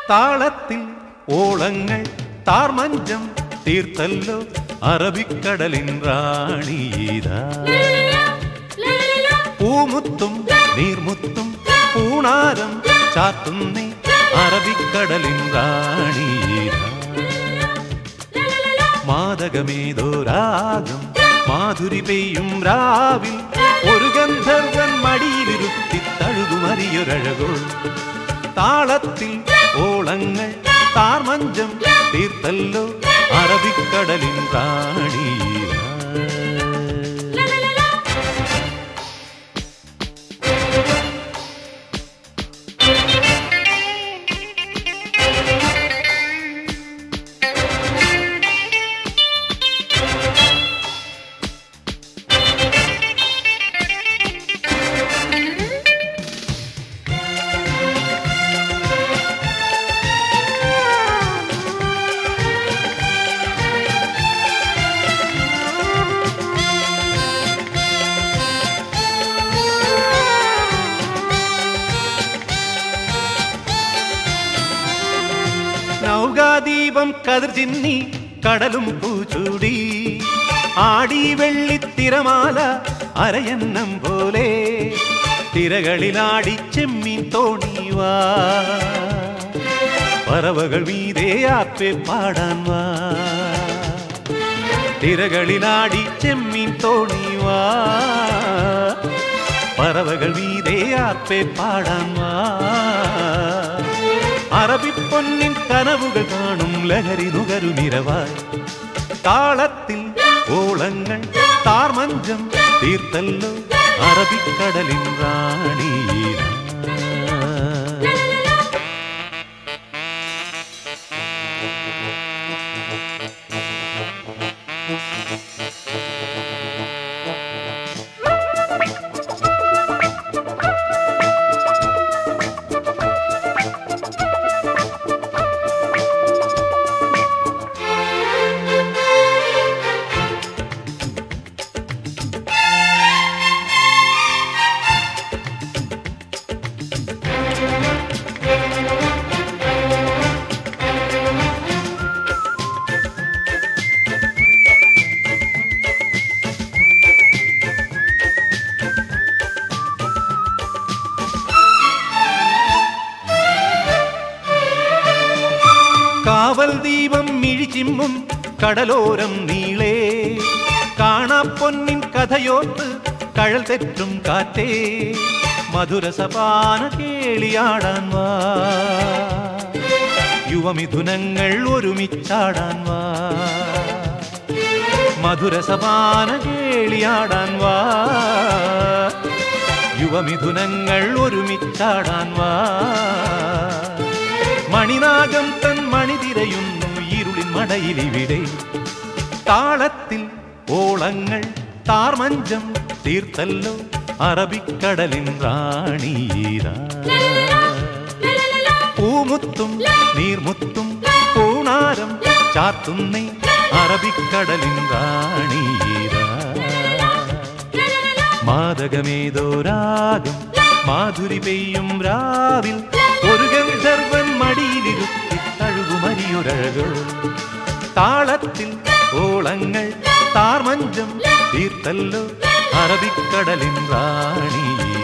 താളത്തിൽ ഓളങ്ങൾ താർമഞ്ചം തീർത്തല്ലോ അറബിക്കടലിൻ റാണിയീതാ പൂമുത്തും നീർമുത്തും പൂണാരം ചാത്തുന്നേ അറബിക്കടലിൻ റാണിയീതാ മാതകമേതോ രാഗം മാധുരി പെയ്യും രാവിൽ ഒരു ഗന്ധർവൻ മടിയിലിരുത്തി തഴുകുമറിയൊരഴകോ താളത്തിൽ ഓളങ്ങൾ താർമഞ്ചം തീർത്തല്ലോ അറബിക്കടലിൻ റാണീരാ നൗകാദീപം കതിർ ചിന്നി കടലും പൂച്ചൂടി ആടി വെള്ളിത്തിരമാല അരയന്നം പോലെ തിരകളിലാടി ചെമ്മീൻ തോണിവാ പറവകൾ മീതേ ആപ്പെ പാടാൻ വാ തിരകളിലാടി ചെമ്മീൻ തോണിവാ പറവകൾ മീതേ ആപ്പെ പാടാൻ വാ അറബിപ്പൊന്നിൻ കനവുകൾ കാണും ലഹരി നുകരുനിരവായി താളത്തിൽ ഓളങ്ങൾ താർമഞ്ചം തീർത്തല്ലോ അറബിക്കടലിൻ റാണീരാ കാവൽ ദീപം മിഴിച്ചിമ്മും കടലോരം നീളേ കാണാപ്പൊന്നിൻ കഥയോർത്ത് കഴൽ തെറ്റും കാറ്റേ മധുരസപാന കേളിയാടാൻ വാ യുവമിഥുനങ്ങൾ ഒരുമിച്ചാടാൻ വാ മധുരസപാന കേളിയാടാൻ വാ യുവമിഥുനങ്ങൾ ഒരുമിച്ചാടാൻ വാ മണിനാഗം തൻ മണിതിരയുന്നു ഇരുളിൻ മടയിലിവിടെ താളത്തിൽ ഓളങ്ങൾ താർമഞ്ചം തീർത്തല്ലോ അറബിക്കടലിൻ റാണീരാ പൂമുത്തും നീർമുത്തും പൂണാരം ചാത്തുന്നേ അറബിക്കടലിൻ റാണീരാ മാതകമേതോ രാഗം മാധുരി പെയ്യും രാവിൽ ഒരു ഗന്ധർവൻ മടിയിലിരുത്തി തഴുകുമരിയൊരഴകോ താളത്തിൽ ഓളങ്ങൾ താർമഞ്ചം തീർത്തല്ലോ അറബിക്കടലിൻ റാണി